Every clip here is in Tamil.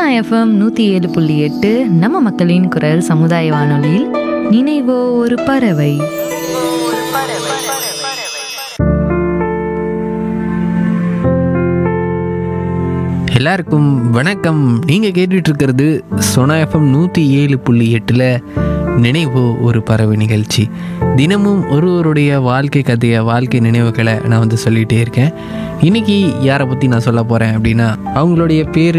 சோனா எஃப்எம் நூற்றி ஏழு புள்ளி எட்டு நம்ம மக்களின் குரல் சமுதாய வானொலியில் நினைவோ ஒரு பறவை எல்லாருக்கும் வணக்கம் நீங்கள் கேட்டுட்டு இருக்கிறது சோனா எஃப்எம் நூற்றி ஏழு புள்ளி எட்டில் நினைவு ஒரு பறவை நிகழ்ச்சி தினமும் ஒருவருடைய வாழ்க்கை கதையை வாழ்க்கை நினைவுகளை நான் வந்து சொல்லிகிட்டே இருக்கேன் இன்னைக்கு யாரை பற்றி நான் சொல்ல போகிறேன் அப்படின்னா அவங்களுடைய பேர்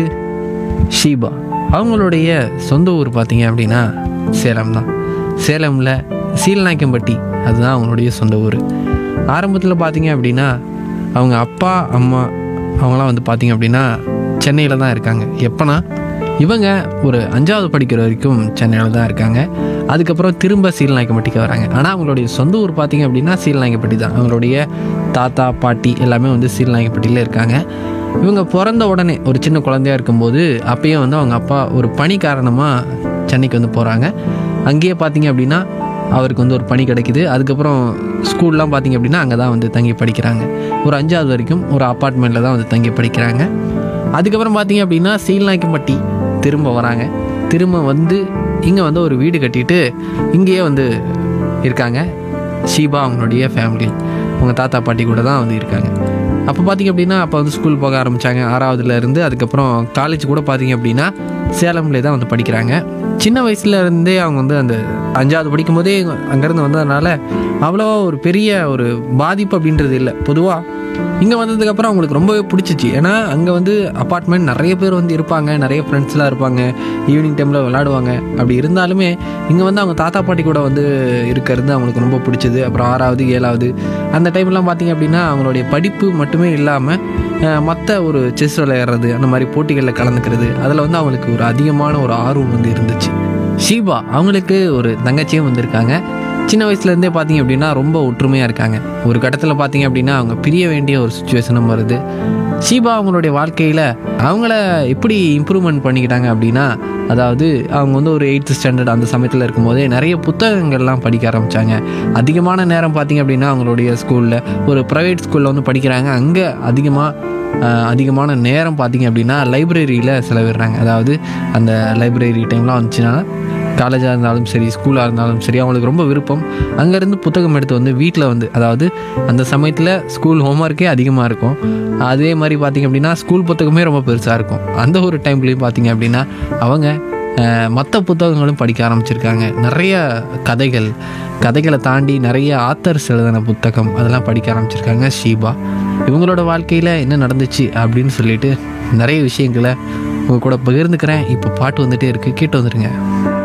ஷீபா அவங்களுடைய சொந்த ஊர் பார்த்தீங்க அப்படின்னா சேலம் தான் சேலமில் சீலநாயக்கம்பட்டி அதுதான் அவங்களுடைய சொந்த ஊர் ஆரம்பத்தில் பார்த்தீங்க அப்படின்னா அவங்க அப்பா அம்மா அவங்களாம் வந்து பார்த்தீங்க அப்படின்னா சென்னையில் தான் இருக்காங்க எப்போனா இவங்க ஒரு அஞ்சாவது படிக்கிற வரைக்கும் சென்னையில் தான் இருக்காங்க அதுக்கப்புறம் திரும்ப சீலநாயக்கம்பட்டிக்கு வராங்க ஆனால் அவங்களுடைய சொந்த ஊர் பார்த்தீங்க அப்படின்னா சீலநாயக்கம்பட்டி தான் அவங்களுடைய தாத்தா பாட்டி எல்லாமே வந்து சீலநாயக்கம்பட்டியில் இருக்காங்க இவங்க பிறந்த உடனே ஒரு சின்ன குழந்தையா இருக்கும்போது அப்பயும் வந்து அவங்க அப்பா ஒரு பணி காரணமாக சென்னைக்கு வந்து போகிறாங்க அங்கேயே பார்த்தீங்க அப்படின்னா அவருக்கு வந்து ஒரு பணி கிடைக்குது அதுக்கப்புறம் ஸ்கூல்லாம் பார்த்தீங்க அப்படின்னா அங்கே தான் வந்து தங்கி படிக்கிறாங்க ஒரு அஞ்சாவது வரைக்கும் ஒரு அப்பார்ட்மெண்ட்டில் தான் வந்து தங்கி படிக்கிறாங்க அதுக்கப்புறம் பார்த்தீங்க அப்படின்னா சீல்நாய்க்கம்பட்டி திரும்ப வராங்க திரும்ப வந்து இங்கே வந்து ஒரு வீடு கட்டிட்டு இங்கேயே வந்து இருக்காங்க ஷீபா அவங்களுடைய ஃபேமிலி அவங்க தாத்தா பாட்டி கூட தான் வந்து இருக்காங்க அப்போ பார்த்தீங்க அப்படின்னா அப்போ வந்து ஸ்கூல் போக ஆரம்பித்தாங்க ஆறாவதுல இருந்து அதுக்கப்புறம் காலேஜ் கூட பார்த்தீங்க அப்படின்னா சேலம்லே தான் வந்து படிக்கிறாங்க சின்ன வயசுல இருந்தே அவங்க வந்து அந்த அஞ்சாவது படிக்கும்போதே அங்கேருந்து வந்ததுனால அவ்வளோவா ஒரு பெரிய ஒரு பாதிப்பு அப்படின்றது இல்லை பொதுவாக இங்கே வந்ததுக்கப்புறம் அவங்களுக்கு ரொம்பவே பிடிச்சிச்சு ஏன்னா அங்கே வந்து அப்பார்ட்மெண்ட் நிறைய பேர் வந்து இருப்பாங்க நிறைய ஃப்ரெண்ட்ஸ்லாம் இருப்பாங்க ஈவினிங் டைமில் விளாடுவாங்க அப்படி இருந்தாலுமே இங்கே வந்து அவங்க தாத்தா பாட்டி கூட வந்து இருக்கிறது அவங்களுக்கு ரொம்ப பிடிச்சது அப்புறம் ஆறாவது ஏழாவது அந்த டைம்லாம் பார்த்தீங்க அப்படின்னா அவங்களுடைய படிப்பு மட்டுமே இல்லாமல் மற்ற ஒரு செஸ் விளையாடுறது அந்த மாதிரி போட்டிகளில் கலந்துக்கிறது அதில் வந்து அவங்களுக்கு ஒரு அதிகமான ஒரு ஆர்வம் வந்து இருந்துச்சு ஷீபா அவங்களுக்கு ஒரு தங்கச்சியும் வந்திருக்காங்க சின்ன வயசுலேருந்தே பார்த்தீங்க அப்படின்னா ரொம்ப ஒற்றுமையாக இருக்காங்க ஒரு கட்டத்தில் பார்த்தீங்க அப்படின்னா அவங்க பிரிய வேண்டிய ஒரு சுச்சுவேஷனும் வருது ஷீபா அவங்களுடைய வாழ்க்கையில் அவங்கள எப்படி இம்ப்ரூவ்மெண்ட் பண்ணிக்கிட்டாங்க அப்படின்னா அதாவது அவங்க வந்து ஒரு எயித்து ஸ்டாண்டர்ட் அந்த சமயத்தில் இருக்கும்போதே நிறைய புத்தகங்கள்லாம் படிக்க ஆரம்பித்தாங்க அதிகமான நேரம் பார்த்தீங்க அப்படின்னா அவங்களுடைய ஸ்கூலில் ஒரு ப்ரைவேட் ஸ்கூலில் வந்து படிக்கிறாங்க அங்கே அதிகமாக ஆஹ் அதிகமான நேரம் பார்த்தீங்க அப்படின்னா லைப்ரரியில் செலவிடுறாங்க அதாவது அந்த லைப்ரரி டைம்லாம் வந்துச்சுன்னா காலேஜாக இருந்தாலும் சரி ஸ்கூலாக இருந்தாலும் சரி அவங்களுக்கு ரொம்ப விருப்பம் அங்கேருந்து புத்தகம் எடுத்து வந்து வீட்டில் வந்து அதாவது அந்த சமயத்தில் ஸ்கூல் ஹோம்ஒர்க்கே அதிகமாக இருக்கும் அதே மாதிரி பார்த்திங்க அப்படின்னா ஸ்கூல் புத்தகமே ரொம்ப பெருசாக இருக்கும் அந்த ஒரு டைம்லேயும் பார்த்தீங்க அப்படின்னா அவங்க மற்ற புத்தகங்களும் படிக்க ஆரம்பிச்சிருக்காங்க நிறைய கதைகள் கதைகளை தாண்டி நிறைய ஆத்தர்ஸ் எழுதின புத்தகம் அதெல்லாம் படிக்க ஆரம்பிச்சிருக்காங்க ஷீபா இவங்களோட வாழ்க்கையில் என்ன நடந்துச்சு அப்படின்னு சொல்லிட்டு நிறைய விஷயங்களை உங்க கூட பகிர்ந்துக்கிறேன் இப்போ பாட்டு வந்துட்டே இருக்கு கேட்டு வந்துருங்க